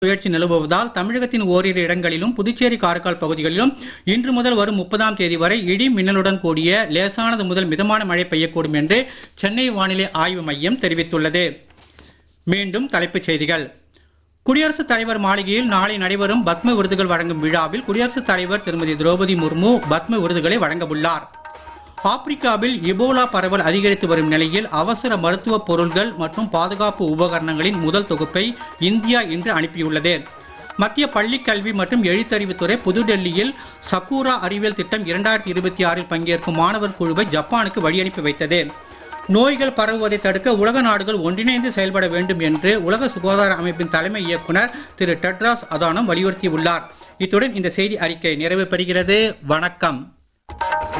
சுழற்சி நிலவுவதால் தமிழகத்தின் ஓரிரு இடங்களிலும் புதுச்சேரி காரைக்கால் பகுதிகளிலும் இன்று முதல் வரும் முப்பதாம் தேதி வரை இடி மின்னலுடன் கூடிய லேசானது முதல் மிதமான மழை பெய்யக்கூடும் என்று சென்னை வானிலை ஆய்வு மையம் தெரிவித்துள்ளது மீண்டும் தலைப்புச் செய்திகள் குடியரசுத் தலைவர் மாளிகையில் நாளை நடைபெறும் பத்ம விருதுகள் வழங்கும் விழாவில் குடியரசுத் தலைவர் திருமதி திரௌபதி முர்மு பத்ம விருதுகளை வழங்க உள்ளார் ஆப்பிரிக்காவில் இபோலா பரவல் அதிகரித்து வரும் நிலையில் அவசர மருத்துவ பொருள்கள் மற்றும் பாதுகாப்பு உபகரணங்களின் முதல் தொகுப்பை இந்தியா இன்று அனுப்பியுள்ளது மத்திய பள்ளிக் கல்வி மற்றும் எழுத்தறிவுத்துறை புதுடெல்லியில் சக்கூரா அறிவியல் திட்டம் இரண்டாயிரத்தி இருபத்தி ஆறில் பங்கேற்கும் மாணவர் குழுவை ஜப்பானுக்கு வழியனுப்பி வைத்தது நோய்கள் பரவுவதை தடுக்க உலக நாடுகள் ஒன்றிணைந்து செயல்பட வேண்டும் என்று உலக சுகாதார அமைப்பின் தலைமை இயக்குனர் திரு டெட்ராஸ் அதானம் வலியுறுத்தியுள்ளார் இத்துடன் இந்த செய்தி அறிக்கை நிறைவு பெறுகிறது வணக்கம்